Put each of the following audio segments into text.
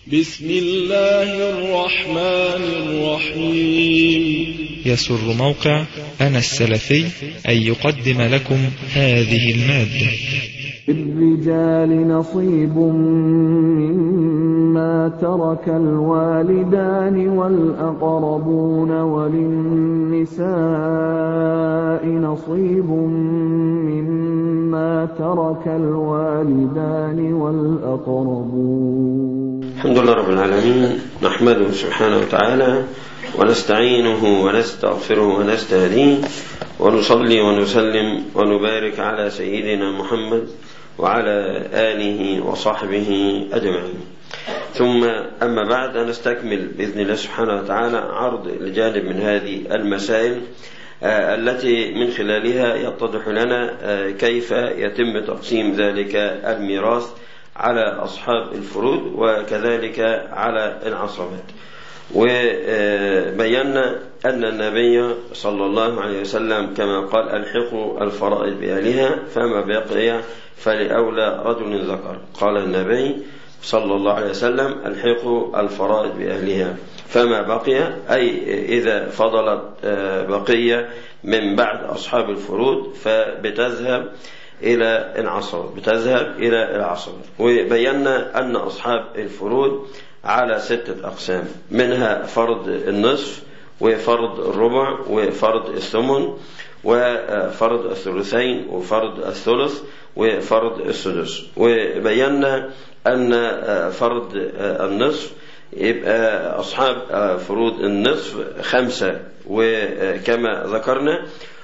بسم الله الرحمن الرحيم يسر موقع أنا السلفي أن يقدم لكم هذه المادة للرجال نصيب مما ترك الوالدان والأقربون وللنساء نصيب مما ترك الوالدان والأقربون الحمد لله رب العالمين نحمده سبحانه وتعالى ونستعينه ونستغفره ونستهديه ونصلي ونسلم ونبارك على سيدنا محمد وعلى آله وصحبه أجمعين ثم أما بعد نستكمل بإذن الله سبحانه وتعالى عرض لجانب من هذه المسائل التي من خلالها يتضح لنا كيف يتم تقسيم ذلك الميراث على أصحاب الفروض وكذلك على العصبات وبينا أن النبي صلى الله عليه وسلم كما قال ألحقوا الفرائض بأهلها فما بقي فلأولى رجل ذكر قال النبي صلى الله عليه وسلم ألحقوا الفرائض بأهلها فما بقي أي إذا فضلت بقية من بعد أصحاب الفروض فبتذهب إلى العصر بتذهب إلى العصر وبينا أن أصحاب الفروض على ستة أقسام منها فرض النصف وفرض الربع وفرض الثمن وفرض الثلثين وفرض الثلث وفرض السدس وبينا أن فرض النصف يبقى أصحاب فروض النصف خمسة وكما ذكرنا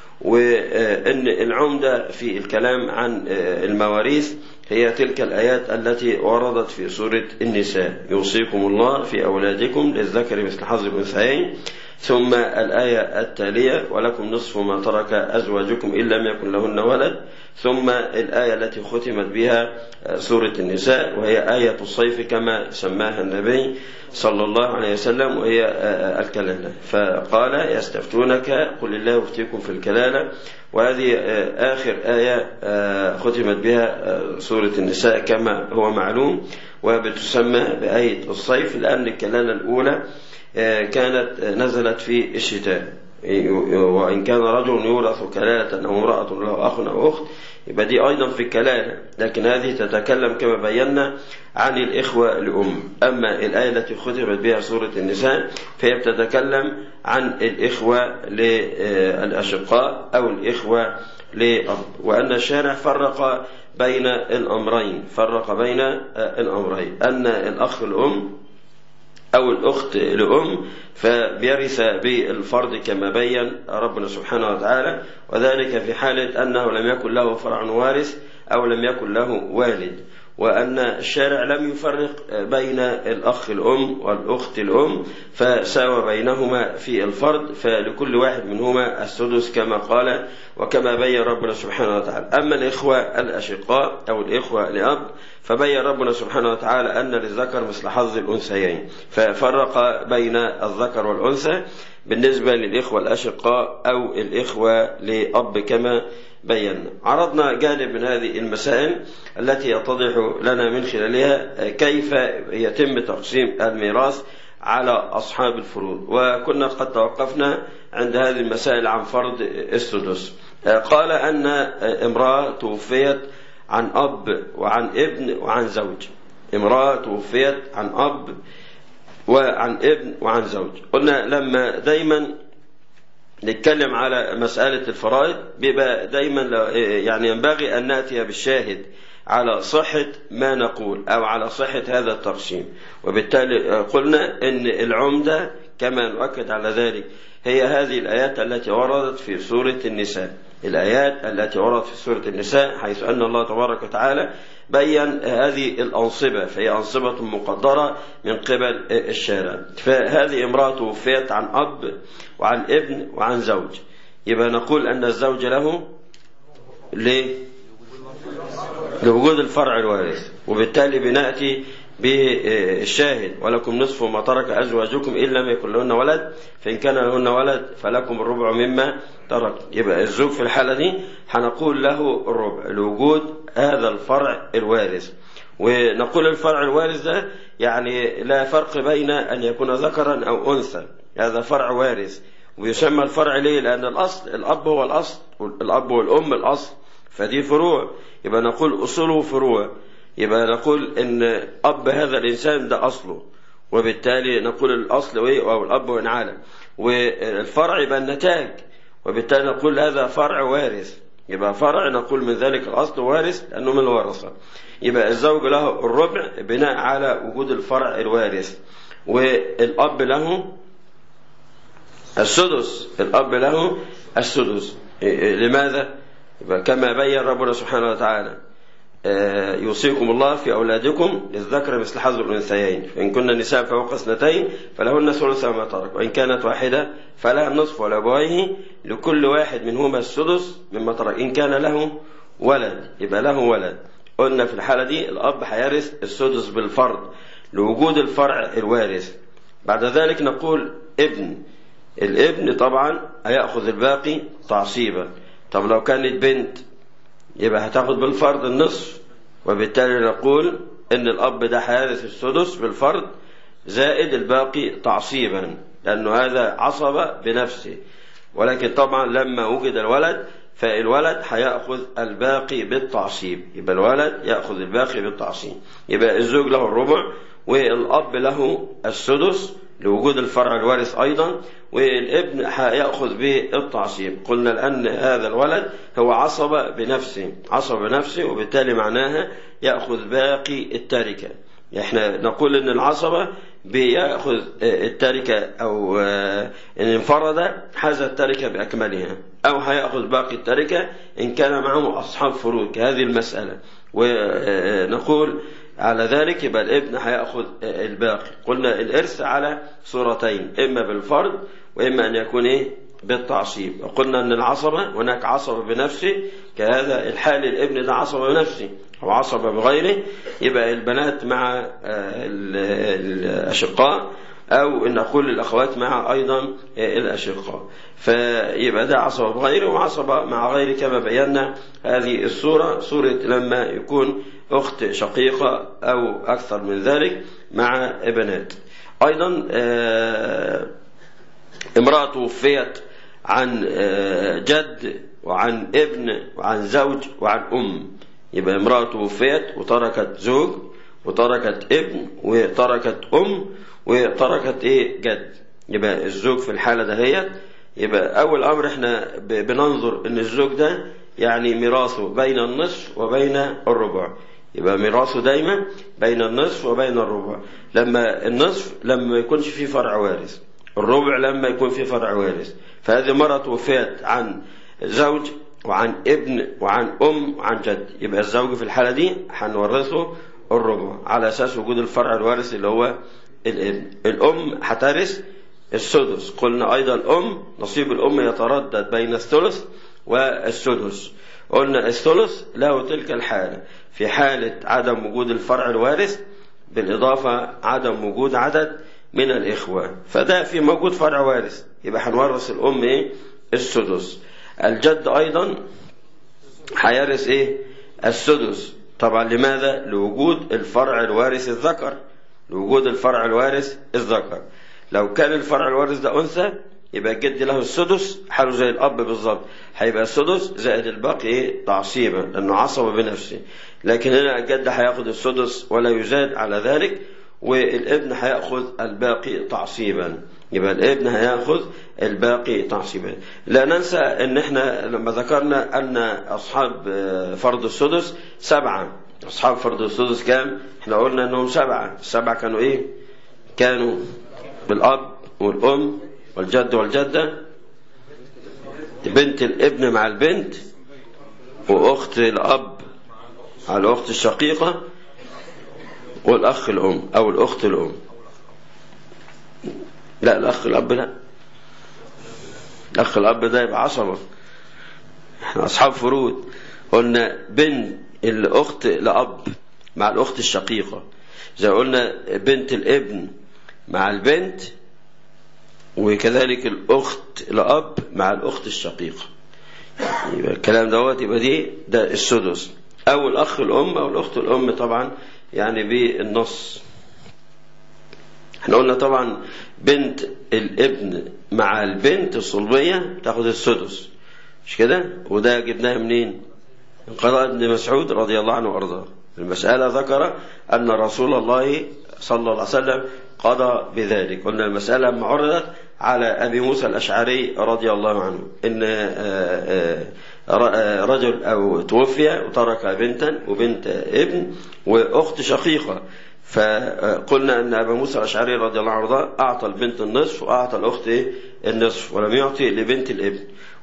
وأن العمدة في الكلام عن المواريث هي تلك الآيات التي وردت في سورة النساء يوصيكم الله في أولادكم للذكر مثل حظ الأنثيين ثم الآية التالية ولكم نصف ما ترك أزواجكم إن لم يكن لهن ولد ثم الآية التي ختمت بها سورة النساء وهي آية الصيف كما سماها النبي صلى الله عليه وسلم وهي الكلالة فقال يستفتونك قل الله يفتيكم في الكلالة وهذه آخر آية ختمت بها سورة النساء كما هو معلوم وبتسمى بآية الصيف لأن الكلالة الأولى كانت نزلت في الشتاء وإن كان رجل يورث كلالة أو امرأة له أخ أو أخت يبقى دي أيضا في الكلالة لكن هذه تتكلم كما بينا عن الإخوة لأم أما الآية التي ختمت بها سورة النساء فهي بتتكلم عن الإخوة للأشقاء أو الإخوة لأب وأن الشارع فرق بين الأمرين فرق بين الأمرين أن الأخ الأم أو الأخت لأم فبيرث بالفرض كما بين ربنا سبحانه وتعالى وذلك في حالة أنه لم يكن له فرع وارث أو لم يكن له والد وأن الشارع لم يفرق بين الأخ الأم والأخت الأم فساوى بينهما في الفرض فلكل واحد منهما السدس كما قال وكما بين ربنا سبحانه وتعالى أما الإخوة الأشقاء أو الإخوة لأب فبين ربنا سبحانه وتعالى أن للذكر مثل حظ الأنثيين ففرق بين الذكر والأنثى بالنسبة للإخوة الأشقاء أو الإخوة لأب كما بينا عرضنا جانب من هذه المسائل التي يتضح لنا من خلالها كيف يتم تقسيم الميراث على أصحاب الفروض وكنا قد توقفنا عند هذه المسائل عن فرض السدس قال أن امرأة توفيت عن أب وعن ابن وعن زوج امرأة توفيت عن أب وعن ابن وعن زوج قلنا لما دايما نتكلم على مسألة الفرائض بيبقى دايما يعني ينبغي أن نأتي بالشاهد على صحة ما نقول أو على صحة هذا التقسيم وبالتالي قلنا أن العمدة كما نؤكد على ذلك هي هذه الآيات التي وردت في سورة النساء الآيات التي وردت في سورة النساء حيث أن الله تبارك وتعالى بين هذه الأنصبة فهي أنصبة مقدرة من قبل الشارع فهذه امرأة توفيت عن أب وعن ابن وعن زوج يبقى نقول أن الزوج له ليه؟ لوجود الفرع الوارث وبالتالي بنأتي بالشاهد ولكم نصف ما ترك أزواجكم إن لم يكن لهن ولد فإن كان لهن ولد فلكم الربع مما ترك يبقى الزوج في الحالة دي هنقول له الربع لوجود هذا الفرع الوارث ونقول الفرع الوارث ده يعني لا فرق بين أن يكون ذكرا أو أنثى هذا فرع وارث ويسمى الفرع ليه لأن الأصل الأب هو الأصل الأب والأم الأصل فدي فروع يبقى نقول أصوله فروع يبقى نقول إن أب هذا الإنسان ده أصله وبالتالي نقول الأصل إيه أو الأب وإن عالم والفرع يبقى النتاج وبالتالي نقول هذا فرع وارث يبقى فرع نقول من ذلك الأصل وارث لأنه من الورثة يبقى الزوج له الربع بناء على وجود الفرع الوارث والأب له السدس الأب له السدس لماذا؟ يبقى كما بين ربنا سبحانه وتعالى يوصيكم الله في أولادكم للذكر مثل حظ الأنثيين فإن كنا نساء فوق اثنتين فلهن ثلث ما ترك وإن كانت واحدة فلها النصف ولأبويه لكل واحد منهما السدس مما ترك إن كان له ولد يبقى له ولد قلنا في الحالة دي الأب هيرث السدس بالفرض لوجود الفرع الوارث بعد ذلك نقول ابن الابن طبعا هيأخذ الباقي تعصيبا طب لو كانت بنت يبقى هتاخد بالفرض النصف وبالتالي نقول ان الاب ده هيرث السدس بالفرض زائد الباقي تعصيبا لانه هذا عصب بنفسه ولكن طبعا لما وجد الولد فالولد هياخذ الباقي بالتعصيب يبقى الولد ياخذ الباقي بالتعصيب يبقى الزوج له الربع والاب له السدس لوجود الفرع الوارث أيضا والابن هيأخذ بالتعصيب قلنا لأن هذا الولد هو عصب بنفسه عصب بنفسه وبالتالي معناها يأخذ باقي التركة احنا نقول ان العصبة بيأخذ التركة او ان انفرد حاز التركة بأكملها او هيأخذ باقي التركة ان كان معه اصحاب فروض كهذه المسألة ونقول على ذلك يبقى الابن هياخذ الباقي قلنا الارث على صورتين اما بالفرض واما ان يكون ايه بالتعصيب وقلنا ان العصبه هناك عصبه بنفسه كهذا الحال الابن ده عصبه بنفسه او عصبه بغيره يبقى البنات مع الاشقاء او ان نقول الاخوات مع ايضا الاشقاء فيبقى ده عصبه بغيره وعصبه مع غيره كما بينا هذه الصوره صوره لما يكون أخت شقيقة أو أكثر من ذلك مع بنات أيضا امرأة توفيت عن جد وعن ابن وعن زوج وعن أم يبقى امرأة توفيت وتركت زوج وتركت ابن وتركت أم وتركت إيه جد يبقى الزوج في الحالة دهيت يبقى أول أمر إحنا بننظر إن الزوج ده يعني ميراثه بين النصف وبين الربع يبقى ميراثه دايما بين النصف وبين الربع لما النصف لما ما يكونش فيه فرع وارث الربع لما يكون فيه فرع وارث فهذه مرة توفيت عن زوج وعن ابن وعن أم وعن جد يبقى الزوج في الحالة دي هنورثه الربع على أساس وجود الفرع الوارث اللي هو الابن الأم هترث السدس قلنا أيضا الأم نصيب الأم يتردد بين الثلث والسدس قلنا الثلث له تلك الحالة في حالة عدم وجود الفرع الوارث بالإضافة عدم وجود عدد من الإخوة فده في موجود فرع وارث يبقى هنورث الأم إيه السدس الجد أيضا هيرث إيه السدس طبعا لماذا لوجود الفرع الوارث الذكر لوجود الفرع الوارث الذكر لو كان الفرع الوارث ده أنثى يبقى الجد له السدس حاله زي الأب بالظبط هيبقى السدس زائد الباقي إيه تعصيبا لأنه عصب بنفسه لكن هنا الجد هياخد السدس ولا يزاد على ذلك والابن هياخذ الباقي تعصيبا يبقى الابن هياخذ الباقي تعصيبا لا ننسى ان احنا لما ذكرنا ان اصحاب فرض السدس سبعه اصحاب فرض السدس كام احنا قلنا انهم سبعه السبعه كانوا ايه كانوا بالاب والام والجد والجده بنت الابن مع البنت واخت الاب على الاخت الشقيقه والأخ الأم أو الأخت الأم لا الأخ الأب لا الأخ الأب ده يبقى عصبة احنا أصحاب فروض قلنا بنت الأخت لأب مع الأخت الشقيقة زي قلنا بنت الابن مع البنت وكذلك الأخت لأب مع الأخت الشقيقة يبقى الكلام دوت يبقى دي ده السدس أو الأخ الأم أو الأخت الأم طبعا يعني بالنص احنا قلنا طبعا بنت الابن مع البنت الصلبية تاخد السدس مش كده وده جبناه منين من قضاء ابن مسعود رضي الله عنه وارضاه المسألة ذكر أن رسول الله صلى الله عليه وسلم قضى بذلك قلنا المسألة لما عرضت على أبي موسى الأشعري رضي الله عنه إن رجل أو توفي وترك بنتا وبنت ابن وأخت شقيقة فقلنا أن أبا موسى الأشعري رضي الله عنه أعطى البنت النصف وأعطى الأخت النصف ولم يعطي لبنت الابن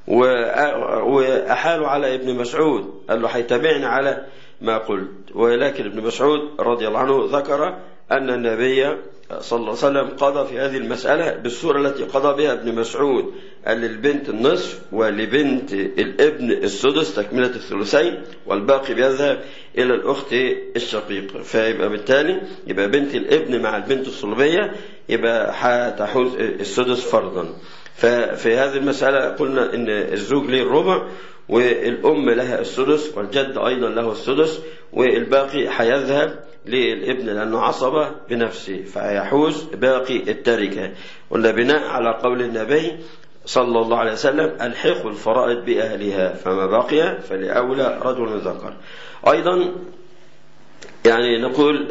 وأحالوا على ابن مسعود قال له هيتابعني على ما قلت ولكن ابن مسعود رضي الله عنه ذكر أن النبي صلى الله عليه وسلم قضى في هذه المسألة بالصورة التي قضى بها ابن مسعود قال للبنت النصف ولبنت الابن السدس تكملة الثلثين والباقي بيذهب إلى الأخت الشقيقة فيبقى بالتالي يبقى بنت الابن مع البنت الصلبية يبقى هتحوز السدس فرضا ففي هذه المسألة قلنا إن الزوج له الربع والأم لها السدس والجد أيضا له السدس والباقي هيذهب للابن لأنه عصبة بنفسه فيحوز باقي التركة قلنا بناء على قول النبي صلى الله عليه وسلم الحقوا الفرائض بأهلها فما بقي فلأولى رجل ذكر أيضا يعني نقول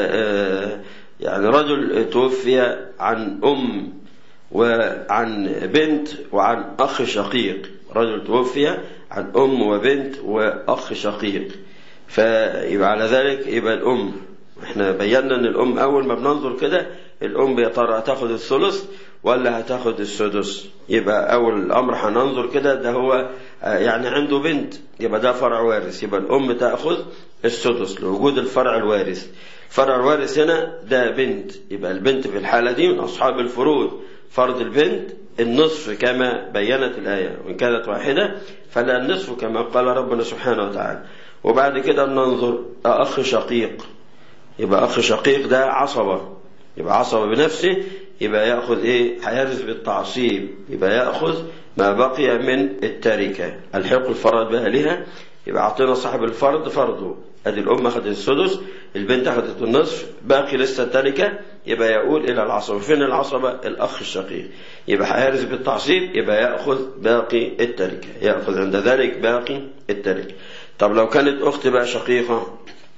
يعني رجل توفي عن أم وعن بنت وعن أخ شقيق رجل توفي عن أم وبنت وأخ شقيق فيبقى على ذلك يبقى الأم احنا بينا ان الأم أول ما بننظر كده الأم يا ترى هتاخد الثلث ولا هتاخد السدس يبقى أول الأمر هننظر كده ده هو يعني عنده بنت يبقى ده فرع وارث يبقى الأم تأخذ السدس لوجود الفرع الوارث الفرع الوارث هنا ده بنت يبقى البنت في الحالة دي من أصحاب الفروض فرض البنت النصف كما بينت الآية وإن كانت واحدة فلا النصف كما قال ربنا سبحانه وتعالى وبعد كده ننظر أخ شقيق يبقى أخ شقيق ده عصبة يبقى عصبة بنفسه يبقى يأخذ إيه هيرث بالتعصيب يبقى يأخذ ما بقي من التركة الحق الفرد بأهلها يبقى أعطينا صاحب الفرد فرضه ادي الام اخذت السدس البنت اخذت النصف باقي لسه التركه يبقى يقول الى العصبه فين العصبه الاخ الشقيق يبقى هيرث بالتعصيب يبقى ياخذ باقي التركه ياخذ عند ذلك باقي التركه طب لو كانت اخت بقى شقيقه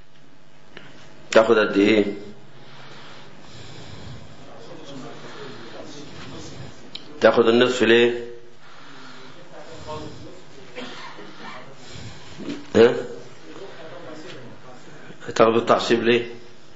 تاخذ قد ايه تاخذ النصف ليه ها تاخدوا التعصيب ليه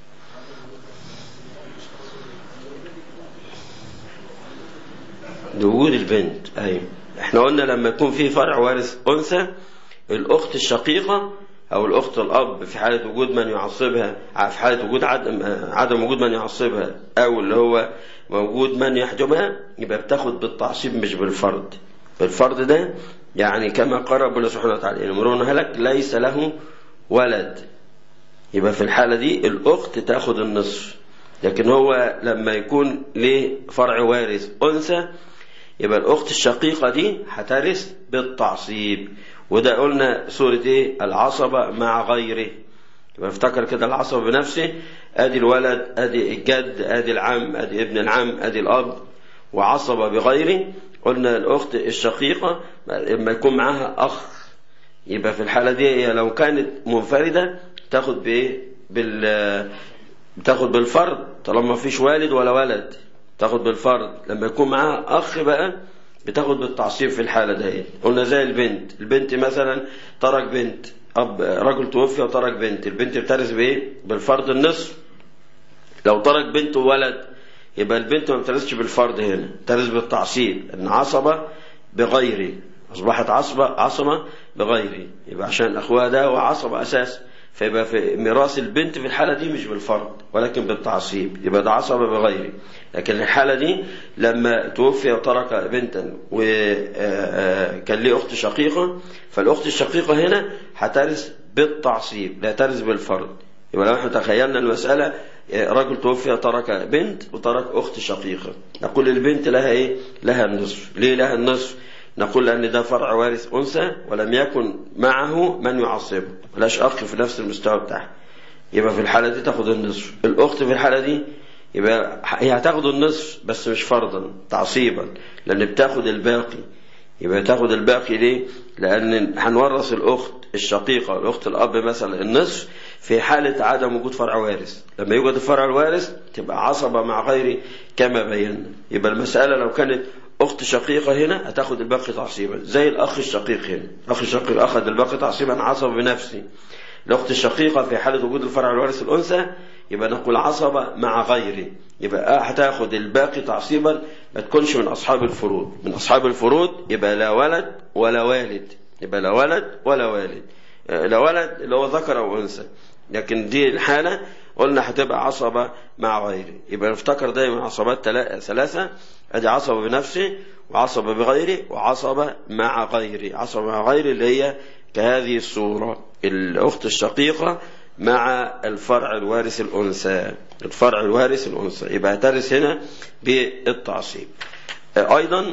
لوجود البنت ايوه احنا قلنا لما يكون في فرع وارث انثى الاخت الشقيقه او الاخت الاب في حاله وجود من يعصبها في حاله وجود عدم عدم وجود من يعصبها او اللي هو موجود من يحجبها يبقى بتاخد بالتعصيب مش بالفرض بالفرض ده يعني كما قال ربنا سبحانه وتعالى يمرون هلك ليس له ولد يبقى في الحالة دي الأخت تاخد النصف لكن هو لما يكون ليه فرع وارث أنثى يبقى الأخت الشقيقة دي هترث بالتعصيب وده قلنا سورة إيه العصبة مع غيره يبقى افتكر كده العصبة بنفسه أدي الولد أدي الجد أدي العم أدي ابن العم أدي الأب وعصبة بغيره قلنا الأخت الشقيقة لما يكون معاها أخ يبقى في الحالة دي هي لو كانت منفردة تاخد بايه بال بتاخد بالفرد طالما ما فيش والد ولا ولد تاخد بالفرد لما يكون معاها اخ بقى بتاخد بالتعصيب في الحاله دي قلنا زي البنت البنت مثلا ترك بنت اب رجل توفي وترك بنت البنت بترث بايه بالفرد النصف لو ترك بنت وولد يبقى البنت ما بترثش بالفرد هنا ترث بالتعصيب ان عصبه بغيره اصبحت عصبه عصبه بغيره يبقى عشان اخوها ده هو عصبه اساسا فيبقى في ميراث البنت في الحالة دي مش بالفرض ولكن بالتعصيب يبقى ده عصبة بغيره لكن الحالة دي لما توفي وترك بنتا وكان ليه أخت شقيقة فالأخت الشقيقة هنا هترث بالتعصيب لا ترث بالفرض يبقى لو احنا تخيلنا المسألة رجل توفي ترك بنت وترك أخت شقيقة نقول البنت لها إيه؟ لها النصف ليه لها النصف؟ نقول أن ده فرع وارث أنثى ولم يكن معه من يعصبه ملاش أخ في نفس المستوى بتاعه يبقى في الحالة دي تاخد النصف الأخت في الحالة دي يبقى هي هتاخد النصف بس مش فرضا تعصيبا لأن بتاخد الباقي يبقى تاخد الباقي ليه؟ لأن هنورث الأخت الشقيقة الأخت الأب مثلا النصف في حالة عدم وجود فرع وارث لما يوجد الفرع الوارث تبقى عصبة مع غيره كما بينا يبقى المسألة لو كانت أخت شقيقة هنا هتاخد الباقي تعصيبا زي الأخ الشقيق هنا الأخ الشقيق أخذ الباقي تعصيبا عصب بنفسه الأخت الشقيقة في حالة وجود الفرع الوارث الأنثى يبقى نقول عصبة مع غيره يبقى هتاخد الباقي تعصيبا ما تكونش من أصحاب الفروض من أصحاب الفروض يبقى لا ولد ولا والد يبقى لا ولد ولا والد لا ولد اللي هو ذكر أو أنثى لكن دي الحالة قلنا هتبقى عصبة مع غيره يبقى نفتكر دايما عصبات ثلاثة ادي عصبة بنفسه وعصبة بغيره وعصبة مع غيره عصبة مع غيره اللي هي كهذه الصورة الأخت الشقيقة مع الفرع الوارث الأنثى الفرع الوارث الأنثى يبقى ترث هنا بالتعصيب أيضا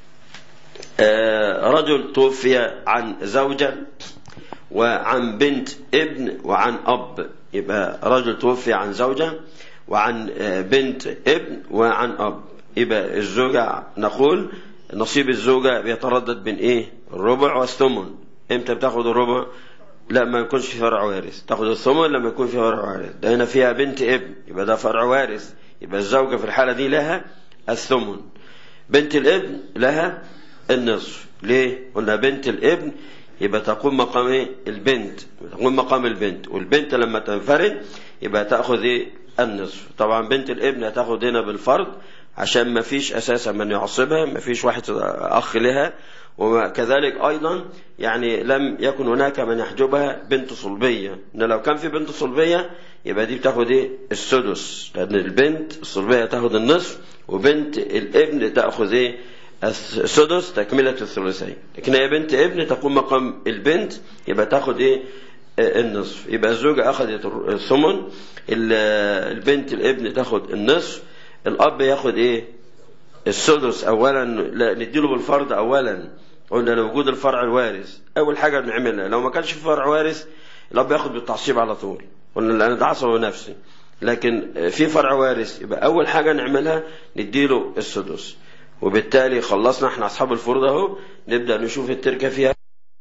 رجل توفي عن زوجة وعن بنت ابن وعن أب يبقى رجل توفي عن زوجة وعن بنت ابن وعن أب يبقى الزوجة نقول نصيب الزوجة بيتردد بين ايه الربع والثمن امتى بتاخد الربع لا ما يكونش في فرع وارث تاخد الثمن لما يكون في فرع وارث ده هنا فيها بنت ابن يبقى ده فرع وارث يبقى الزوجة في الحالة دي لها الثمن بنت الابن لها النصف ليه قلنا بنت الابن يبقى تقوم مقام ايه البنت تقوم مقام البنت والبنت لما تنفرد يبقى تاخذ ايه النصف طبعا بنت الابن هتاخد هنا بالفرض عشان ما فيش اساسا من يعصبها ما فيش واحد اخ لها وكذلك ايضا يعني لم يكن هناك من يحجبها بنت صلبيه ان لو كان في بنت صلبيه يبقى دي بتاخد ايه السدس لان البنت الصلبيه تاخد النصف وبنت الابن تاخذ ايه السدس تكملة الثلثين لكن هي بنت ابن تقوم مقام البنت يبقى تاخد ايه النصف يبقى الزوجة أخذت الثمن البنت الابن تاخد النصف الأب ياخد ايه السدس أولا نديله بالفرض أولا قلنا لوجود الفرع الوارث أول حاجة بنعملها لو ما كانش في فرع وارث الأب ياخد بالتعصيب على طول قلنا لأن ده عصبه نفسي لكن في فرع وارث يبقى أول حاجة نعملها نديله السدس وبالتالي خلصنا احنا اصحاب الفروض اهو نبدا نشوف التركه فيها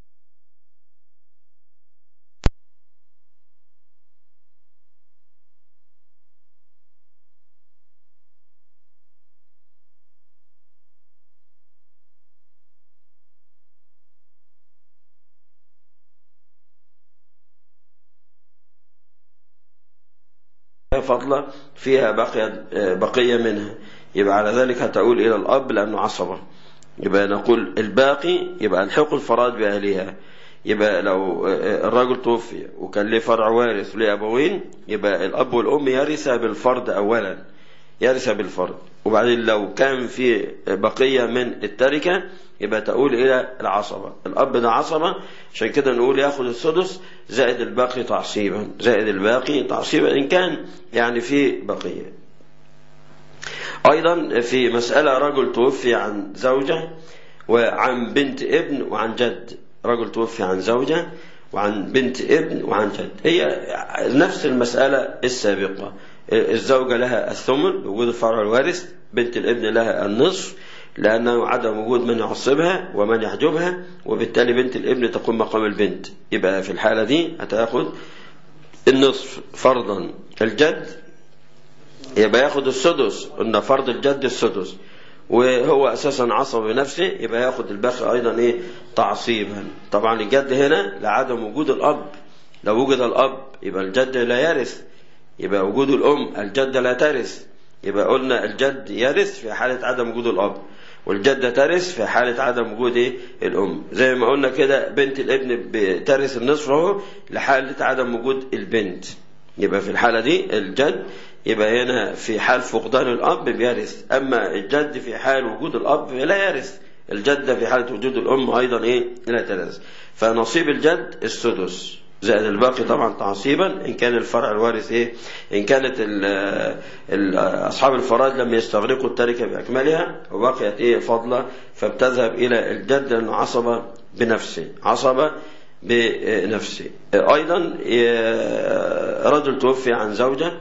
فضلة فيها بقية بقية منها يبقى على ذلك هتقول إلى الأب لأنه عصبة يبقى نقول الباقي يبقى الحق الفراد بأهلها يبقى لو الرجل توفي وكان له فرع وارث لأبوين يبقى الأب والأم يرث بالفرد أولا يرث بالفرد وبعدين لو كان في بقية من التركة يبقى تقول إلى العصبة الأب ده عصبة عشان كده نقول ياخد السدس زائد الباقي تعصيبا زائد الباقي تعصيبا إن كان يعني في بقية أيضا في مسألة رجل توفي عن زوجة وعن بنت ابن وعن جد رجل توفي عن زوجة وعن بنت ابن وعن جد هي نفس المسألة السابقة الزوجة لها الثمن وجود الفرع الوارث بنت الابن لها النصف لأنه عدم وجود من يعصبها ومن يحجبها وبالتالي بنت الابن تقوم مقام البنت يبقى في الحالة دي هتاخد النصف فرضا الجد يبقى ياخد السدس قلنا فرض الجد السدس وهو اساسا عصب بنفسه يبقى ياخد الباقي ايضا ايه تعصيبا طبعا الجد هنا لعدم وجود الاب لو وجد الاب يبقى الجد لا يرث يبقى وجود الام الجد لا ترث يبقى قلنا الجد يرث في حالة عدم وجود الاب والجدة ترث في حالة عدم وجود ايه الام زي ما قلنا كده بنت الابن بترث النصف اهو لحالة عدم وجود البنت يبقى في الحالة دي الجد يبقى هنا في حال فقدان الأب بيرث أما الجد في حال وجود الأب لا يرث الجدة في حالة وجود الأم أيضا إيه لا ترث فنصيب الجد السدس زائد الباقي طبعا تعصيبا إن كان الفرع الوارث إيه إن كانت ال ال أصحاب الفرائض لم يستغرقوا التركة بأكملها وبقيت إيه فضلة فبتذهب إلى الجد لأنه عصبة بنفسه عصبة بنفسه أيضا رجل توفي عن زوجة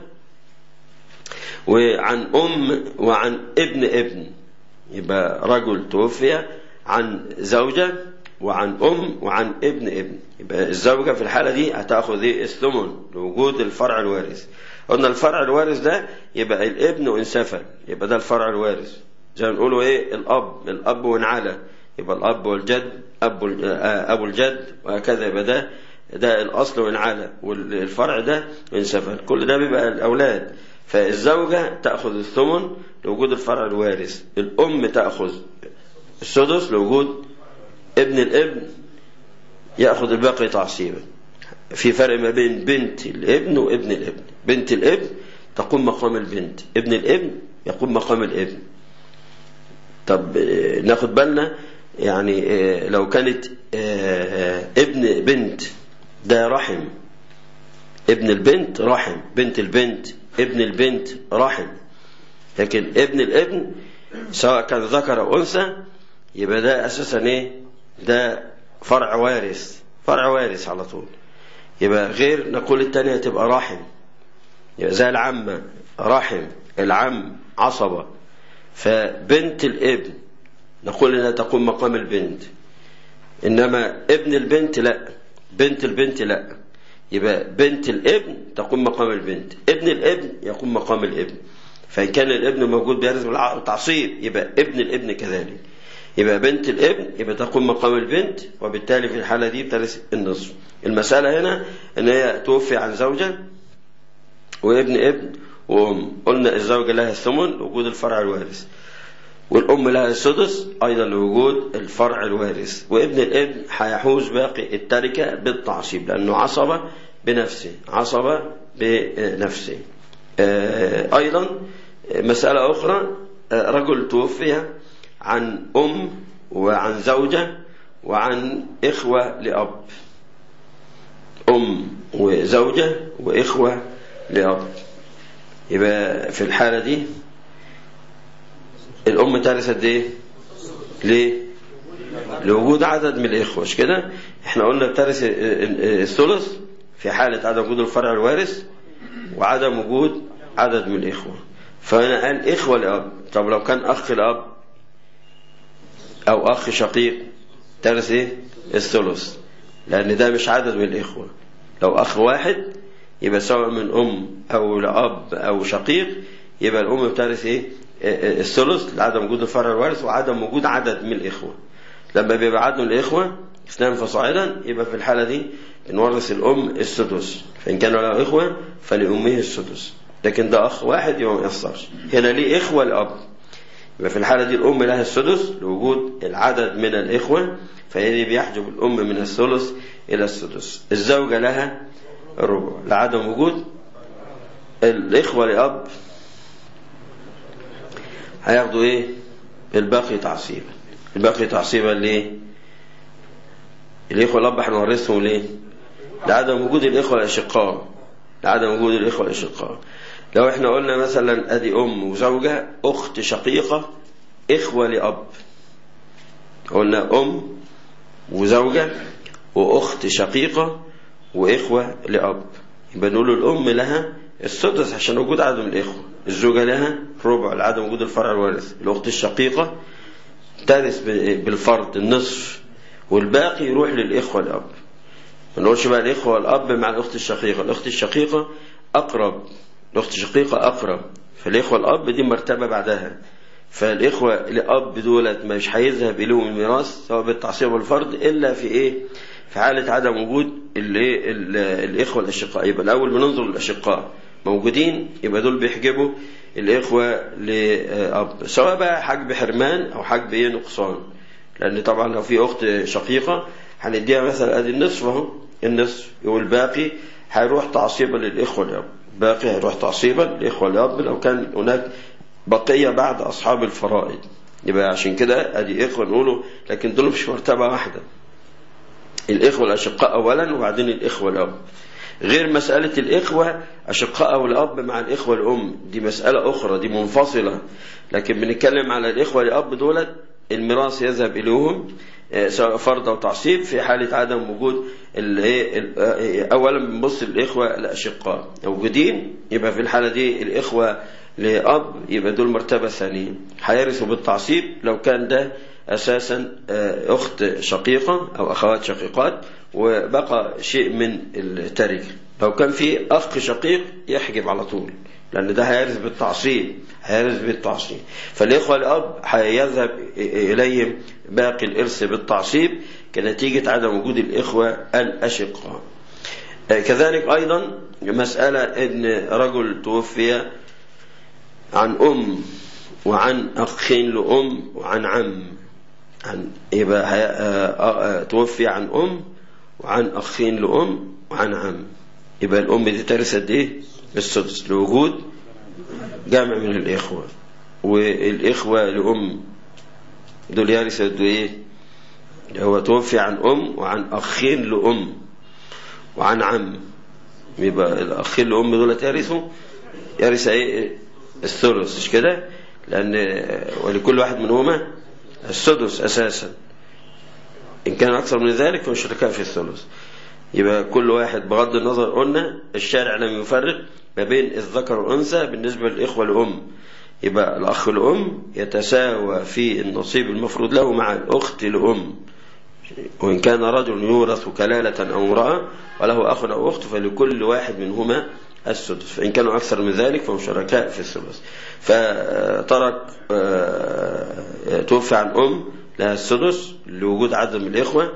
وعن أم وعن ابن ابن يبقى رجل توفي عن زوجة وعن أم وعن ابن ابن يبقى الزوجة في الحالة دي هتاخد ايه الثمن لوجود الفرع الوارث قلنا الفرع الوارث ده يبقى الابن وانسفل يبقى ده الفرع الوارث زي ما نقولوا ايه الاب الاب وانعلى يبقى الاب والجد ابو ابو الجد وهكذا يبقى ده ده الاصل وانعلى والفرع ده انسفل كل ده بيبقى الاولاد فالزوجة تأخذ الثمن لوجود الفرع الوارث الأم تأخذ السدس لوجود ابن الابن يأخذ الباقي تعصيبا في فرق ما بين بنت الابن وابن الابن بنت الابن تقوم مقام البنت ابن الابن يقوم مقام الابن طب ناخد بالنا يعني لو كانت ابن بنت ده رحم ابن البنت رحم بنت البنت ابن البنت رحم لكن ابن الابن سواء كان ذكر او انثى يبقى ده اساسا ايه ده فرع وارث فرع وارث على طول يبقى غير نقول الثانيه تبقى رحم يبقى زي العمه رحم العم عصبه فبنت الابن نقول انها تقوم مقام البنت انما ابن البنت لا بنت البنت لا يبقى بنت الابن تقوم مقام البنت ابن الابن يقوم مقام الابن فإن كان الابن موجود بيرث بالتعصيب يبقى ابن الابن كذلك يبقى بنت الابن يبقى تقوم مقام البنت وبالتالي في الحالة دي بترث النصف المسألة هنا ان هي توفي عن زوجة وابن ابن وام قلنا الزوجة لها الثمن لوجود الفرع الوارث والأم لها السدس أيضا لوجود الفرع الوارث وابن الابن هيحوز باقي التركة بالتعصيب لأنه عصبة بنفسه عصبة بنفسه أيضا مسألة أخرى رجل توفي عن أم وعن زوجة وعن إخوة لأب أم وزوجة وإخوة لأب يبقى في الحالة دي الأم ترث قد إيه؟ ليه؟ لوجود عدد من الإخوة مش كده؟ إحنا قلنا بترث الثلث في حالة عدم وجود الفرع الوارث وعدم وجود عدد من الإخوة فأنا قال إخوة لأب طب لو كان أخ لأب أو أخ شقيق ترث إيه؟ الثلث لأن ده مش عدد من الإخوة لو أخ واحد يبقى سواء من أم أو لأب أو شقيق يبقى الأم بترث إيه؟ الثلث لعدم وجود الفرع الوارث وعدم وجود عدد من الإخوة لما بيبقى عدد من الإخوة اثنان فصاعدا يبقى في الحالة دي نورث الأم السدس فإن كان له إخوة فلأمه السدس لكن ده أخ واحد يبقى ما يأثرش هنا ليه إخوة الأب يبقى في الحالة دي الأم لها السدس لوجود العدد من الإخوة فهي دي بيحجب الأم من الثلث إلى السدس الزوجة لها الربع لعدم وجود الإخوة لأب هياخدوا ايه الباقي تعصيبا الباقي تعصيبا ليه الاخوه الاب هنورثهم ليه لعدم وجود الاخوه الاشقاء لعدم وجود الاخوه الاشقاء لو احنا قلنا مثلا ادي ام وزوجه اخت شقيقه اخوه لاب قلنا ام وزوجه واخت شقيقه واخوه لاب يبقى نقول الام لها السدس عشان وجود عدم الإخوة الزوجة لها ربع لعدم وجود الفرع الوارث الأخت الشقيقة ترث بالفرض النصف والباقي يروح للإخوة الأب ما نقولش بقى الإخوة الأب مع الأخت الشقيقة الأخت الشقيقة أقرب الأخت الشقيقة أقرب فالإخوة الأب دي مرتبة بعدها فالإخوة الأب دولت مش هيذهب إليهم الميراث سواء بالتعصيب والفرض إلا في إيه؟ في حالة عدم وجود الإيه الإخوة الأشقاء يبقى الأول بننظر للأشقاء موجودين يبقى دول بيحجبوا الإخوة لأب سواء بقى حجب حرمان أو حجب إيه نقصان لأن طبعا لو في أخت شقيقة هنديها مثلا أدي النصف أهو النصف والباقي هيروح تعصيبا للإخوة الأب باقي هيروح تعصيبا للإخوة الأب لو كان هناك بقية بعد أصحاب الفرائض يبقى عشان كده أدي إخوة نقوله لكن دول مش مرتبة واحدة الإخوة الأشقاء أولا وبعدين الإخوة الأب غير مسألة الإخوة أشقاء أو الأب مع الإخوة الأم دي مسألة أخرى دي منفصلة لكن بنتكلم على الإخوة الأب دولت الميراث يذهب إليهم سواء فرض أو تعصيب في حالة عدم وجود أولا بنبص الإخوة الأشقاء موجودين يبقى في الحالة دي الإخوة لأب يبقى دول مرتبة ثانية هيرثوا بالتعصيب لو كان ده أساسا أخت شقيقة أو أخوات شقيقات وبقى شيء من التركة لو كان في أخ شقيق يحجب على طول لأن ده هيرث بالتعصيب هيرث بالتعصيب فالإخوة الأب هيذهب إليهم باقي الإرث بالتعصيب كنتيجة عدم وجود الإخوة الأشقاء كذلك أيضا مسألة أن رجل توفي عن أم وعن أخين لأم وعن عم عن يبقى توفي عن أم وعن أخين لأم وعن عم يبقى الأم دي ترث قد إيه؟ السدس لوجود جمع من الإخوة والإخوة لأم دول يرثوا قد إيه؟ هو توفي عن أم وعن أخين لأم وعن عم يبقى الأخين لأم دول يرثوا يرث إيه؟ الثلث مش كده؟ لأن ولكل واحد منهما السدس أساسا إن كان أكثر من ذلك فهو شركاء في الثلث يبقى كل واحد بغض النظر قلنا الشارع لم يفرق ما بين الذكر والأنثى بالنسبة للإخوة الأم يبقى الأخ الأم يتساوى في النصيب المفروض له مع الأخت الأم وإن كان رجل يورث كلالة أو امرأة وله أخ أو أخت فلكل واحد منهما السدس فإن كانوا أكثر من ذلك فهم شركاء في الثلث فترك توفي عن أم لها السدس لوجود عدد من الإخوة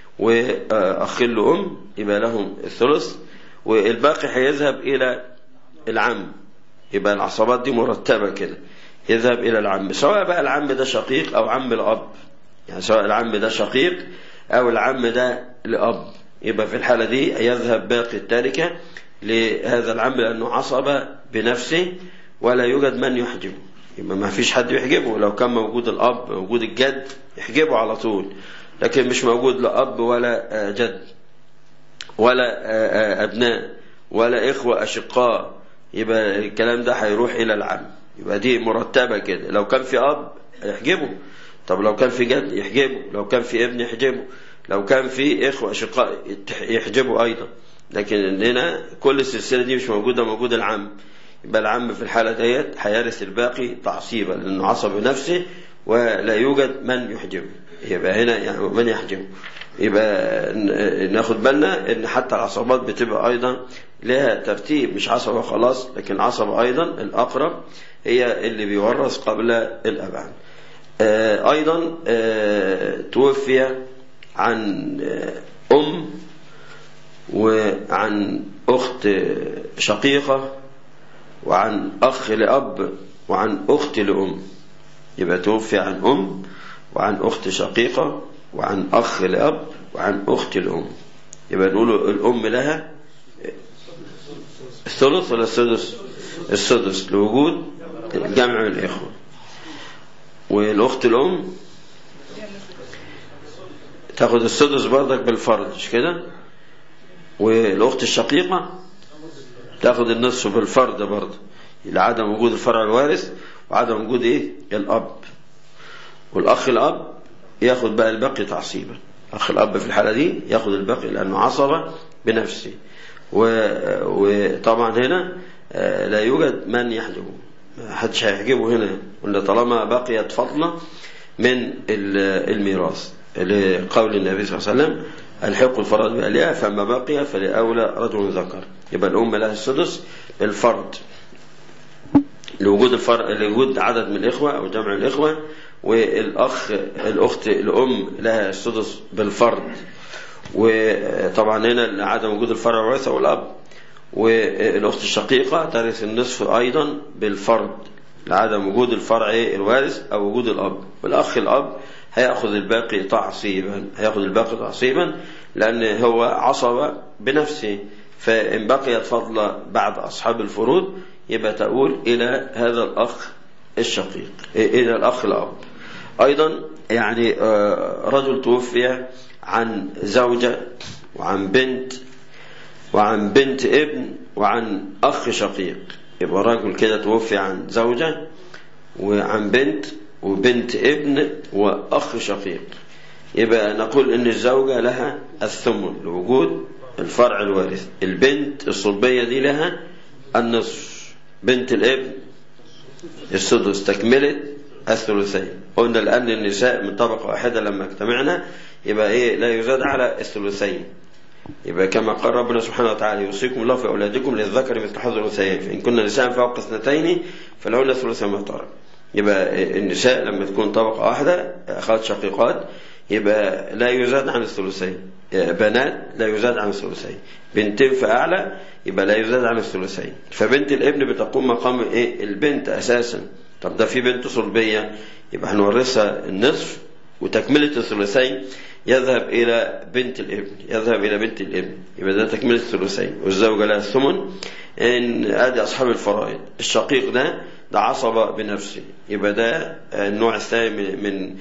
وأخ لأم يبقى لهم الثلث والباقي هيذهب إلى العم يبقى العصبات دي مرتبة كده يذهب إلى العم سواء بقى العم ده شقيق أو عم الأب يعني سواء العم ده شقيق أو العم ده لأب يبقى في الحالة دي يذهب باقي التركة لهذا العم لأنه عصب بنفسه ولا يوجد من يحجبه يبقى ما فيش حد يحجبه لو كان موجود الأب موجود الجد يحجبه على طول لكن مش موجود لا أب ولا جد ولا أبناء ولا إخوة أشقاء يبقى الكلام ده هيروح إلى العم يبقى دي مرتبة كده لو كان في أب يحجبه طب لو كان في جد يحجبه لو كان في ابن يحجبه لو كان في إخوة أشقاء يحجبه أيضا لكن هنا كل السلسلة دي مش موجودة موجود العم يبقى العم في الحالة ديت هيرث الباقي تعصيبا لأنه عصب نفسه ولا يوجد من يحجبه يبقى هنا يعني من يحجبه يبقى ناخد بالنا ان حتى العصبات بتبقى ايضا لها ترتيب مش عصبة خلاص لكن عصبة ايضا الاقرب هي اللي بيورث قبل الابعد ايضا توفي عن ام وعن اخت شقيقة وعن اخ لاب وعن اخت لام يبقى توفي عن ام وعن أخت شقيقة وعن أخ لأب وعن أخت الأم يبقى نقول الأم لها الثلث ولا السدس السدس لوجود جمع من الإخوة والأخت الأم تاخد السدس برضك بالفرد مش كده والأخت الشقيقة تاخد النصف بالفرد برضه لعدم وجود الفرع الوارث وعدم وجود ايه الأب والأخ الأب ياخد بقى الباقي تعصيبا أخ الأب في الحالة دي ياخد الباقي لأنه عصب بنفسه وطبعا هنا لا يوجد من يحجبه حدش هيحجبه هنا ولا طالما بقيت فضلة من الميراث لقول النبي صلى الله عليه وسلم الحق الفرد بأهلها فما بقي فلأولى رجل ذكر يبقى الأم لها السدس الفرد لوجود الفرق لوجود عدد من الإخوة أو جمع الإخوة والأخ الأخت الأم لها السدس بالفرد وطبعا هنا عدم وجود الفرع الورثة والأب والأخت الشقيقة ترث النصف أيضا بالفرد لعدم وجود الفرع الوارث أو وجود الأب والأخ الأب هيأخذ الباقي تعصيبا هيأخذ الباقي تعصيبا لأن هو عصب بنفسه فإن بقيت فضلة بعد أصحاب الفروض يبقى تقول إلى هذا الأخ الشقيق إلى الأخ الأب أيضا يعني رجل توفي عن زوجة وعن بنت وعن بنت ابن وعن أخ شقيق يبقى رجل كده توفي عن زوجة وعن بنت وبنت ابن وأخ شقيق يبقى نقول إن الزوجة لها الثمن لوجود الفرع الوارث البنت الصلبية دي لها النصف بنت الابن السدس تكملة الثلثين قلنا لأن النساء من طبقة واحدة لما اجتمعنا يبقى إيه لا يزاد على الثلثين يبقى كما قال ربنا سبحانه وتعالى يوصيكم الله في أولادكم للذكر مثل حظ الأنثيين فإن كنا نساء فوق اثنتين فلهن ثلث ما ترك يبقى النساء لما تكون طبقة واحدة أخوات شقيقات يبقى لا يزاد عن الثلثين بنات لا يزاد عن الثلثين بنتين فأعلى يبقى لا يزاد عن الثلثين فبنت الابن بتقوم مقام ايه البنت أساسا طب ده في بنت صلبية يبقى هنورثها النصف وتكملة الثلثين يذهب إلى بنت الابن يذهب إلى بنت الابن يبقى ده تكملة الثلثين والزوجة لها الثمن إن أدي أصحاب الفرائض الشقيق ده ده عصبة بنفسه يبقى ده النوع الثاني من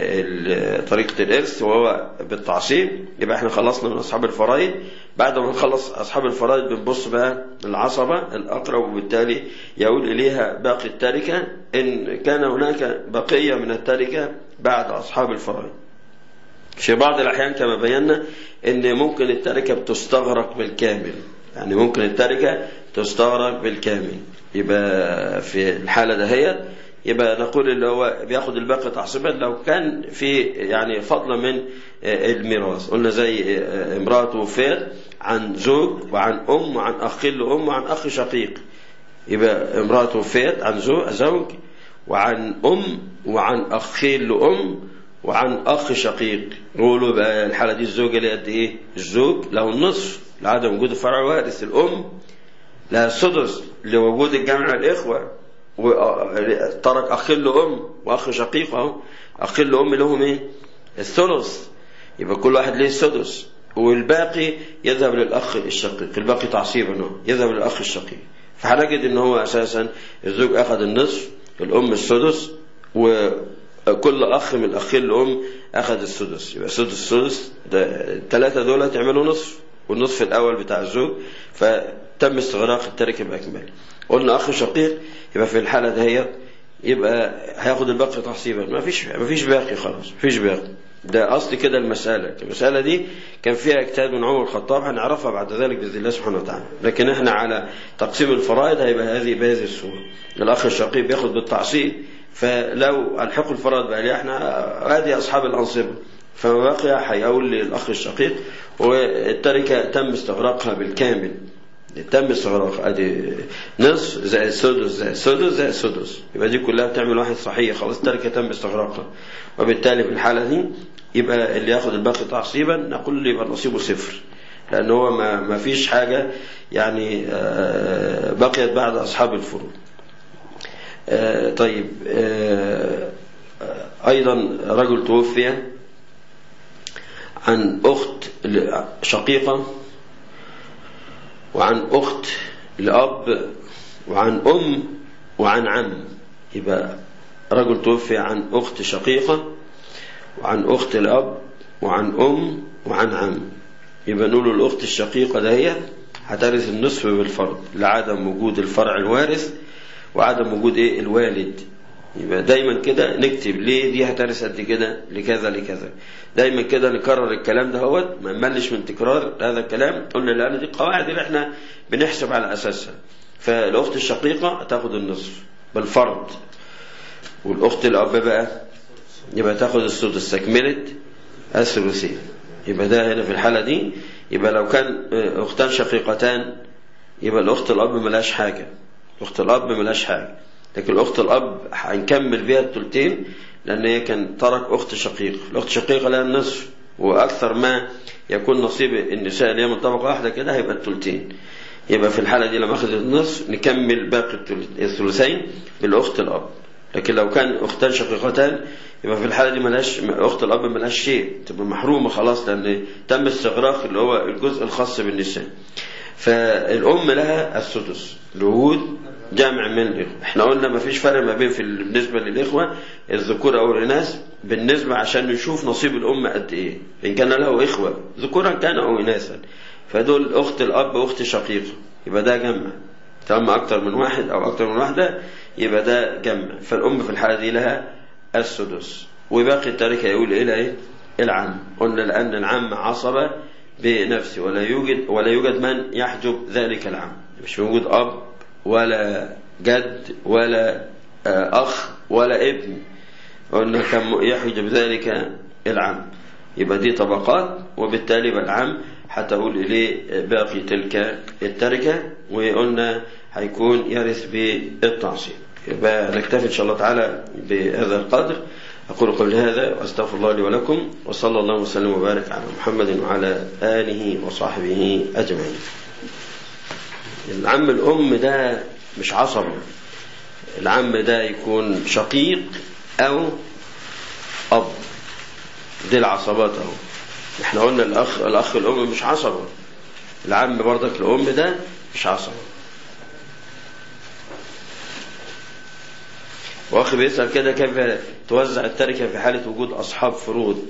طريقة الإرث وهو بالتعصيب يبقى احنا خلصنا من أصحاب الفرائض بعد ما نخلص أصحاب الفرائض بنبص بقى العصبة الأقرب وبالتالي يعود إليها باقي التركة إن كان هناك بقية من التركة بعد أصحاب الفرائض في بعض الأحيان كما بينا إن ممكن التركة بتستغرق بالكامل يعني ممكن التركة تستغرق بالكامل يبقى في الحالة دهيت يبقى نقول اللي هو بياخد الباقي تعصيبا لو كان في يعني فضل من الميراث قلنا زي امرأة توفيت عن زوج وعن أم وعن أخ لأم وعن أخ شقيق يبقى امرأة توفيت عن زوج وعن أم وعن أخين لأم وعن أخ شقيق نقولوا بقى الحالة دي الزوجة اللي قد إيه؟ الزوج له النصف لعدم وجود فرع وارث الأم لها السدس لوجود الجمع الإخوة وترك أخ لأم وأخ شقيق أهو أخ لأم لهم إيه؟ الثلث يبقى كل واحد ليه السدس والباقي يذهب للأخ الشقيق الباقي تعصيبا يذهب للأخ الشقيق فهنجد إن هو أساسا الزوج أخذ النصف الأم السدس وكل أخ من الأخين الأم أخذ السدس يبقى سدس السدس الثلاثة دول تعملوا نصف والنصف الأول بتاع الزوج فتم استغراق التركة بأكمله قلنا أخ شقيق يبقى في الحالة دهيت يبقى هياخد الباقي تحصيبا ما فيش ما فيش باقي خلاص ما فيش باقي ده أصل كده المسألة المسألة دي كان فيها اجتهاد من عمر الخطاب هنعرفها بعد ذلك بإذن الله سبحانه وتعالى لكن احنا على تقسيم الفرائض هيبقى هذه بهذه الصورة الأخ الشقيق بياخد بالتعصيب فلو الحقوا الفرائض بقى لي احنا هذه أصحاب الأنصبة فما بقي هيقول للأخ الشقيق والتركة تم استغراقها بالكامل تم استغراق ادي نصف زائد السدس زائد السدس زائد السدس يبقى دي كلها بتعمل واحد صحيح خلاص التركه تم استغراقها وبالتالي في الحاله دي يبقى اللي ياخد الباقي تعصيبا نقول له يبقى نصيبه صفر لان هو ما, ما فيش حاجه يعني بقيت بعد اصحاب الفروض طيب ايضا رجل توفي عن اخت شقيقه وعن أخت لأب وعن أم وعن عم يبقى رجل توفي عن أخت شقيقة وعن أخت الأب وعن أم وعن عم يبقى نقول الأخت الشقيقة دهيت هترث النصف بالفرض لعدم وجود الفرع الوارث وعدم وجود إيه الوالد يبقى دايما كده نكتب ليه دي هترث قد كده لكذا لكذا دايما كده نكرر الكلام ده هوت ما نملش من تكرار هذا الكلام قلنا لان دي القواعد اللي احنا بنحسب على اساسها فالاخت الشقيقه تاخد النصف بالفرض والاخت الاب بقى يبقى تاخد السدس تكمله الثلثين يبقى ده هنا في الحاله دي يبقى لو كان اختان شقيقتان يبقى الاخت الاب ملهاش حاجه اخت الاب ملهاش حاجه لكن الأخت الأب هنكمل بيها التلتين لأن هي كان ترك أخت شقيق الأخت الشقيقة لها النصف وأكثر ما يكون نصيب النساء اللي هي من طبقة واحدة كده هيبقى التلتين يبقى في الحالة دي لما أخذت النصف نكمل باقي الثلثين بالأخت الأب لكن لو كان أختان شقيقتان يبقى في الحالة دي ملهاش أخت الأب ملهاش شيء تبقى محرومة خلاص لأن تم استغراق اللي هو الجزء الخاص بالنساء فالأم لها السدس لوجود جامع من الإخوة احنا قلنا ما فيش فرق ما بين في بالنسبة للإخوة الذكور أو الإناث بالنسبة عشان نشوف نصيب الأم قد إيه إن كان له إخوة ذكورا كان أو إناثا فدول أخت الأب وأخت شقيقة يبقى ده جمع طالما أكتر من واحد أو أكتر من واحدة يبقى ده جمع فالأم في الحالة دي لها السدس وباقي التركة يقول إلى إيه؟ العم قلنا لأن العم عصب بنفسه ولا يوجد ولا يوجد من يحجب ذلك العم مش موجود أب ولا جد ولا أخ ولا ابن قلنا كم يحجب ذلك العم يبقى دي طبقات وبالتالي بالعم هتقول إليه باقي تلك التركة وقلنا هيكون يرث بالتعصيب يبقى نكتفي إن شاء الله تعالى بهذا القدر أقول قولي هذا وأستغفر الله لي ولكم وصلى الله وسلم وبارك على محمد وعلى آله وصحبه أجمعين العم الأم ده مش عصب العم ده يكون شقيق أو أب دي العصبات أهو احنا قلنا الأخ الأخ الأم مش عصبة العم برضك الأم ده مش عصبة واخي بيسأل كده كيف توزع التركة في حالة وجود أصحاب فروض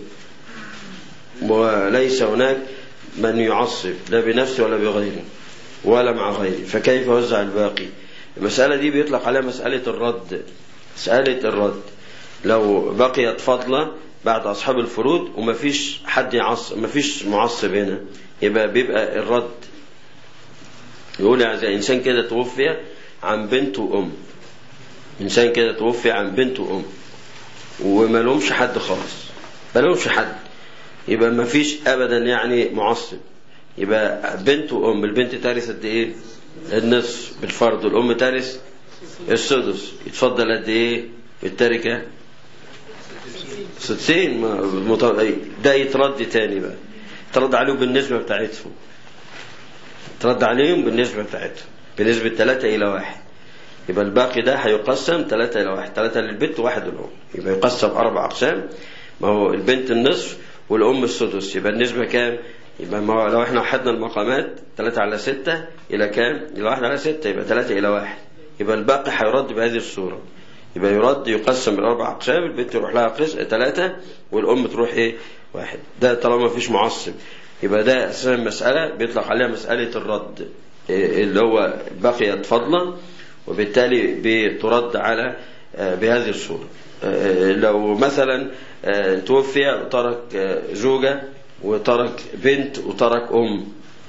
وليس هناك من يعصب لا بنفسه ولا بغيره ولا مع غيره فكيف يوزع الباقي المسألة دي بيطلق عليها مسألة الرد مسألة الرد لو بقيت فضلة بعد أصحاب الفروض ومفيش حد يعصب مفيش معصب هنا يبقى بيبقى الرد يقول زي إنسان كده توفي عن بنت وأم إنسان كده توفي عن بنت وأم وما لهمش حد خالص ما لهمش حد يبقى ما فيش أبدا يعني معصب يبقى بنت وأم البنت ترث قد إيه؟ النصف بالفرض والأم ترث السدس يتفضل قد إيه بالتركة؟ سدسين ده يترد تاني بقى ترد عليهم بالنسبة بتاعتهم ترد عليهم بالنسبة بتاعتهم بنسبة 3 إلى 1 يبقى الباقي ده هيقسم 3 إلى 1 3 للبنت وواحد للأم يبقى يقسم أربع أقسام ما هو البنت النصف والأم السدس يبقى النسبة كام؟ يبقى ما هو لو احنا وحدنا المقامات 3 على 6 إلى كام؟ إلى 1 على 6 يبقى 3 إلى 1 يبقى الباقي هيرد بهذه الصورة يبقى يرد يقسم الأربع أقسام البنت يروح لها قسم ثلاثة والأم تروح إيه؟ واحد ده طالما مفيش معصب يبقى ده أساسا مسألة بيطلق عليها مسألة الرد اللي هو بقيت فضلا وبالتالي بترد على بهذه الصورة لو مثلا توفي وترك زوجة وترك بنت وترك أم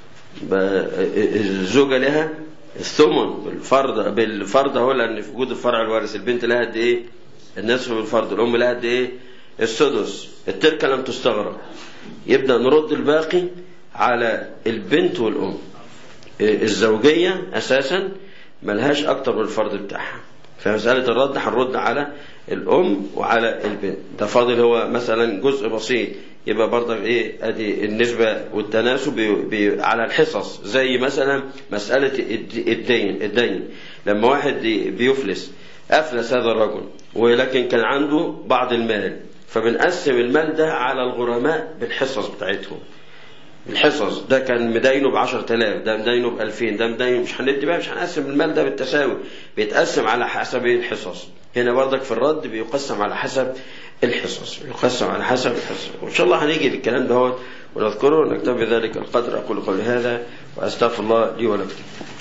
الزوجة لها الثمن بالفرض بالفرض هو لأن في وجود الفرع الوارث البنت لها قد إيه؟ النصف بالفرض الأم لها قد إيه؟ السدس التركة لم تستغرق يبدأ نرد الباقي على البنت والأم الزوجية أساسا ملهاش أكتر من الفرض بتاعها فمسألة الرد هنرد على الأم وعلى البنت ده فاضل هو مثلا جزء بسيط يبقى برضك ايه ادي النسبة والتناسب بي بي على الحصص زي مثلا مسألة الدين الدين لما واحد بيفلس أفلس هذا الرجل ولكن كان عنده بعض المال فبنقسم المال ده على الغرماء بالحصص بتاعتهم الحصص ده كان مداينه ب 10000 ده مداينه ب 2000 ده مداينه مش هندي بقى مش هنقسم المال ده بالتساوي بيتقسم على حسب الحصص هنا برضك في الرد بيقسم على حسب الحصص يقسم على حسب الحصص وان شاء الله هنيجي للكلام ده ونذكره ونكتفي بذلك القدر اقول قولي هذا واستغفر الله لي ولكم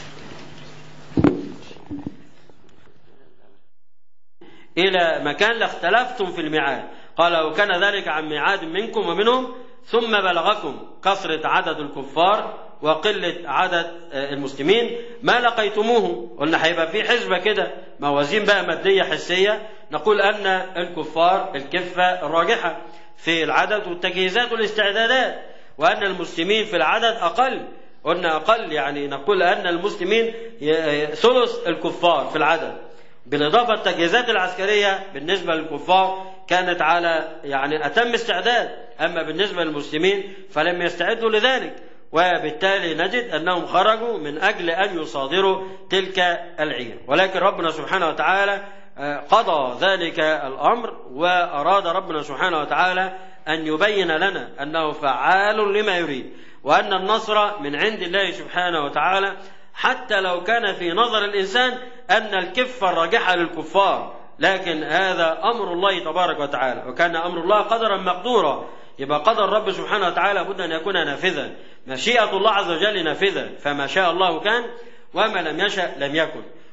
إلى مكان لاختلفتم في الميعاد قال وكان ذلك عن ميعاد منكم ومنهم ثم بلغكم كثرة عدد الكفار وقلة عدد المسلمين ما لقيتموه قلنا هيبقى في حسبة كده موازين بقى مادية حسية نقول أن الكفار الكفة الراجحة في العدد والتجهيزات والاستعدادات وأن المسلمين في العدد أقل قلنا أقل يعني نقول أن المسلمين ثلث الكفار في العدد بالإضافة التجهيزات العسكرية بالنسبة للكفار كانت على يعني أتم استعداد أما بالنسبة للمسلمين فلم يستعدوا لذلك وبالتالي نجد أنهم خرجوا من أجل أن يصادروا تلك العير ولكن ربنا سبحانه وتعالى قضى ذلك الأمر وأراد ربنا سبحانه وتعالى أن يبين لنا أنه فعال لما يريد وأن النصر من عند الله سبحانه وتعالى حتى لو كان في نظر الإنسان أن الكفة الراجحة للكفار لكن هذا أمر الله تبارك وتعالى وكان أمر الله قدرا مقدورا يبقى قدر الرب سبحانه وتعالى بد أن يكون نافذا مشيئة الله عز وجل نافذة فما شاء الله كان وما لم يشأ لم يكن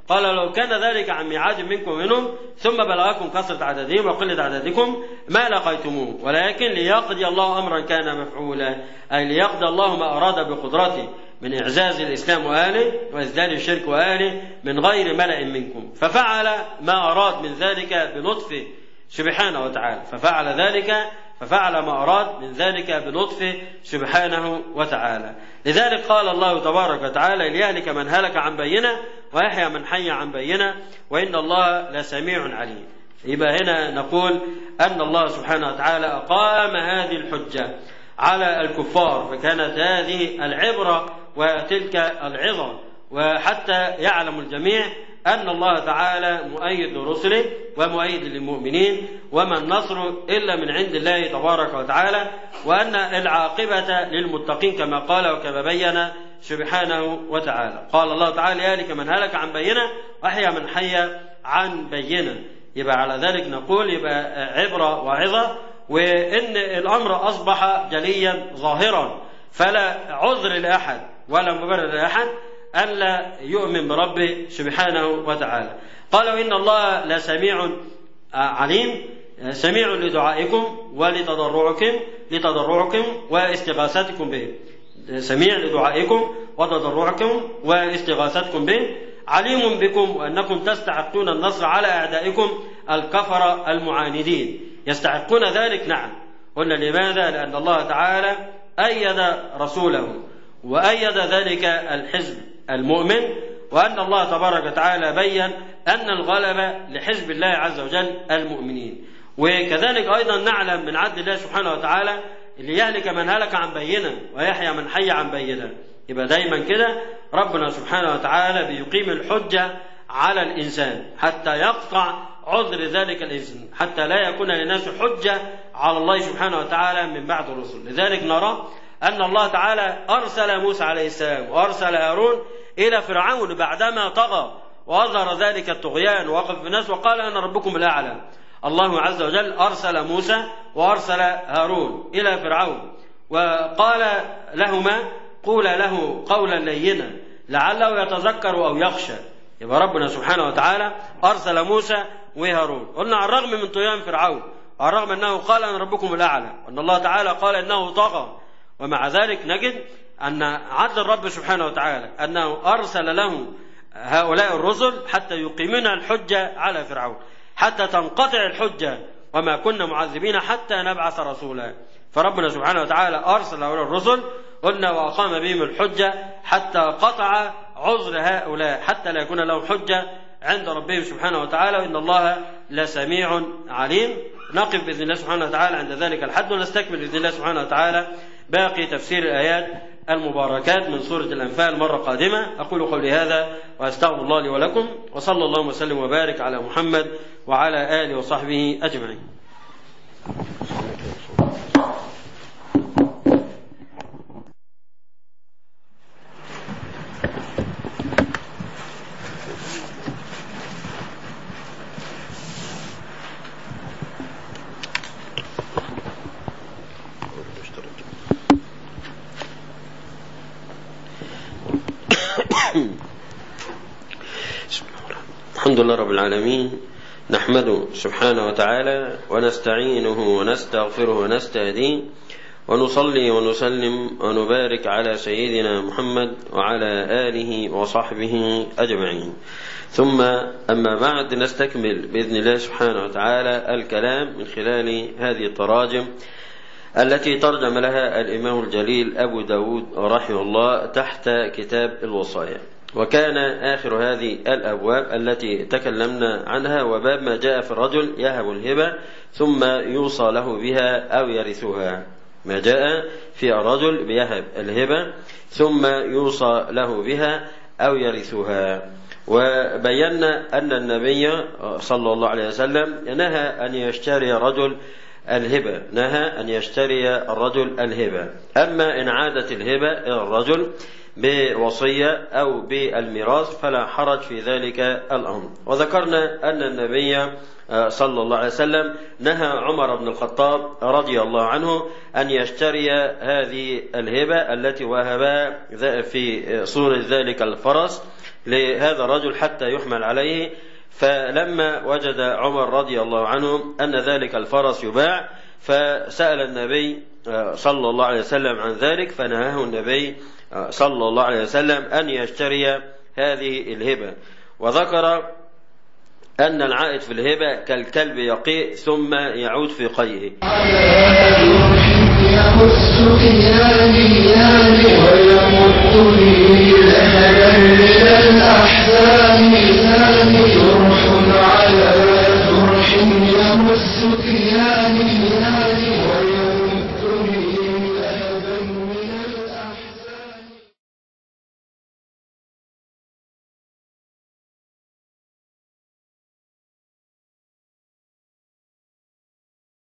قال لو كان ذلك عن ميعاد منكم ومنهم ثم بلغكم كثرة عددهم وقلة عددكم ما لقيتموه ولكن ليقضي الله أمرا كان مفعولا أي ليقضي الله ما أراد بقدرته من إعزاز الإسلام وأهله وإذلال الشرك وأهله من غير ملأ منكم ففعل ما أراد من ذلك بلطفه سبحانه وتعالى ففعل ذلك ففعل ما أراد من ذلك بلطفه سبحانه وتعالى لذلك قال الله تبارك وتعالى ليهلك من هلك عن بينه ويحيى من حي عن بينه وإن الله لسميع عليم يبقى هنا نقول أن الله سبحانه وتعالى أقام هذه الحجة على الكفار فكانت هذه العبرة وتلك العظة وحتى يعلم الجميع أن الله تعالى مؤيد لرسله ومؤيد للمؤمنين وما النصر إلا من عند الله تبارك وتعالى وأن العاقبة للمتقين كما قال وكما بين سبحانه وتعالى قال الله تعالى يهلك من هلك عن بينه وأحيا من حي عن بينه يبقى على ذلك نقول يبقى عبرة وعظة وإن الأمر أصبح جليا ظاهرا فلا عذر لأحد ولا مبرر لأحد ألا يؤمن بربه سبحانه وتعالى قالوا إن الله لسميع عليم سميع لدعائكم ولتضرعكم لتضرعكم واستغاثتكم به سميع لدعائكم وتضرعكم واستغاثتكم به عليم بكم وأنكم تستحقون النصر على أعدائكم الكفر المعاندين يستحقون ذلك نعم قلنا لماذا لأن الله تعالى أيد رسوله وأيد ذلك الحزب المؤمن وأن الله تبارك وتعالى بين أن الغلبة لحزب الله عز وجل المؤمنين وكذلك أيضا نعلم من عدل الله سبحانه وتعالى ليهلك من هلك عن بينة ويحيى من حي عن بينة يبقى دايما كده ربنا سبحانه وتعالى بيقيم الحجة على الإنسان حتى يقطع عذر ذلك الإنسان حتى لا يكون للناس حجة على الله سبحانه وتعالى من بعد الرسل لذلك نرى أن الله تعالى أرسل موسى عليه السلام وأرسل هارون إلى فرعون بعدما طغى وأظهر ذلك الطغيان ووقف الناس وقال أنا ربكم الأعلى الله عز وجل أرسل موسى وأرسل هارون إلى فرعون وقال لهما قولا له قولا لينا لعله يتذكر أو يخشى يبقى ربنا سبحانه وتعالى أرسل موسى وهارون قلنا على الرغم من طغيان فرعون وعلى الرغم أنه قال أنا ربكم الأعلى وأن الله تعالى قال أنه طغى ومع ذلك نجد أن عدل الرب سبحانه وتعالى أنه أرسل له هؤلاء الرسل حتى يقيمون الحجة على فرعون حتى تنقطع الحجة وما كنا معذبين حتى نبعث رسولا فربنا سبحانه وتعالى أرسل هؤلاء الرسل قلنا وأقام بهم الحجة حتى قطع عذر هؤلاء حتى لا يكون لهم حجة عند ربهم سبحانه وتعالى وإن الله لسميع عليم نقف بإذن الله سبحانه وتعالى عند ذلك الحد ونستكمل بإذن الله سبحانه وتعالى باقي تفسير الآيات المباركات من سورة الأنفال مرة قادمة أقول قولي هذا وأستغفر الله لي ولكم وصلى الله وسلم وبارك على محمد وعلى آله وصحبه أجمعين الحمد لله رب العالمين نحمده سبحانه وتعالى ونستعينه ونستغفره ونستهديه ونصلي ونسلم ونبارك على سيدنا محمد وعلى آله وصحبه أجمعين ثم أما بعد نستكمل بإذن الله سبحانه وتعالى الكلام من خلال هذه التراجم التي ترجم لها الإمام الجليل أبو داود رحمه الله تحت كتاب الوصايا وكان آخر هذه الأبواب التي تكلمنا عنها وباب ما جاء في الرجل يهب الهبة ثم يوصى له بها أو يرثها ما جاء في الرجل بيهب الهبة ثم يوصى له بها أو يرثها وبينا أن النبي صلى الله عليه وسلم نهى أن يشتري رجل الهبة نهى أن يشتري الرجل الهبة أما إن عادت الهبة إلى الرجل بوصية أو بالميراث فلا حرج في ذلك الأمر وذكرنا أن النبي صلى الله عليه وسلم نهى عمر بن الخطاب رضي الله عنه أن يشتري هذه الهبة التي وهبها في صورة ذلك الفرس لهذا الرجل حتى يحمل عليه فلما وجد عمر رضي الله عنه أن ذلك الفرس يباع فسأل النبي صلى الله عليه وسلم عن ذلك فنهاه النبي صلى الله عليه وسلم أن يشتري هذه الهبة وذكر أن العائد في الهبة كالكلب يقيء ثم يعود في قيئه يمس كياني ويمدني لهبا من الأحزان ثاني جرح على جرح يمس كياني ويمدني